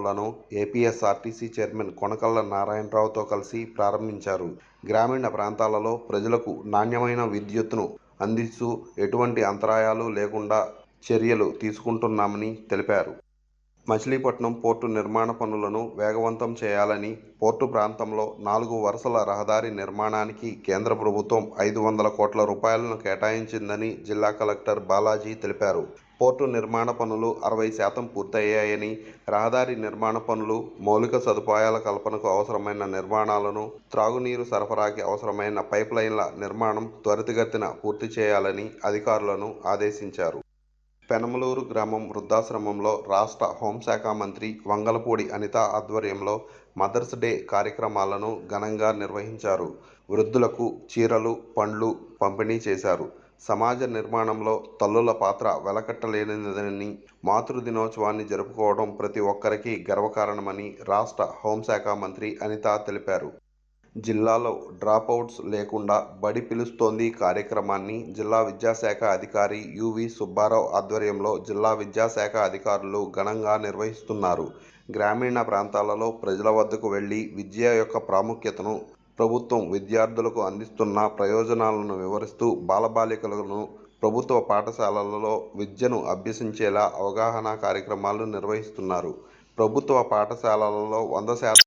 పనులను APSRTC chairman Konakalla నారాయణరావుతో కలిసి ప్రారంభించారు గ్రామీణ ప్రాంతాలలో ప్రజలకు నాణ్యమైన విద్యుత్తును అందిస్తూ ఎటువంటి అంతరాయాలు లేకుండా చర్యలు తీసుకుంటున్నామని తెలిపారు మచిలీపట్నం పోర్టు నిర్మాణ పనులను వేగవంతం చేయాలని పోర్టు ప్రాంతంలో నాలుగు వరుసల రహదారి నిర్మాణానికి కేంద్ర ప్రభుత్వం ఐదు వందల కోట్ల రూపాయలను కేటాయించిందని జిల్లా కలెక్టర్ బాలాజీ తెలిపారు పోర్టు నిర్మాణ పనులు అరవై శాతం పూర్తయ్యాయని రహదారి నిర్మాణ పనులు మౌలిక సదుపాయాల కల్పనకు అవసరమైన నిర్మాణాలను త్రాగునీరు సరఫరాకి అవసరమైన పైప్ లైన్ల నిర్మాణం త్వరితగతిన పూర్తి చేయాలని అధికారులను ఆదేశించారు పెనమలూరు గ్రామం వృద్ధాశ్రమంలో రాష్ట్ర హోంశాఖ మంత్రి వంగలపూడి అనిత ఆధ్వర్యంలో మదర్స్ డే కార్యక్రమాలను ఘనంగా నిర్వహించారు వృద్ధులకు చీరలు పండ్లు పంపిణీ చేశారు సమాజ నిర్మాణంలో తల్లుల పాత్ర వెలకట్టలేనిదని మాతృ దినోత్సవాన్ని జరుపుకోవడం ప్రతి ఒక్కరికి గర్వకారణమని రాష్ట్ర హోంశాఖ మంత్రి అనిత తెలిపారు జిల్లాలో డ్రాపౌట్స్ లేకుండా బడి పిలుస్తోంది కార్యక్రమాన్ని జిల్లా విద్యాశాఖ అధికారి యువి సుబ్బారావు ఆధ్వర్యంలో జిల్లా విద్యాశాఖ అధికారులు ఘనంగా నిర్వహిస్తున్నారు గ్రామీణ ప్రాంతాలలో ప్రజల వద్దకు వెళ్లి విద్య యొక్క ప్రాముఖ్యతను ప్రభుత్వం విద్యార్థులకు అందిస్తున్న ప్రయోజనాలను వివరిస్తూ బాలబాలికలను ప్రభుత్వ పాఠశాలలలో విద్యను అభ్యసించేలా అవగాహన కార్యక్రమాలు నిర్వహిస్తున్నారు ప్రభుత్వ పాఠశాలలలో వంద శాతం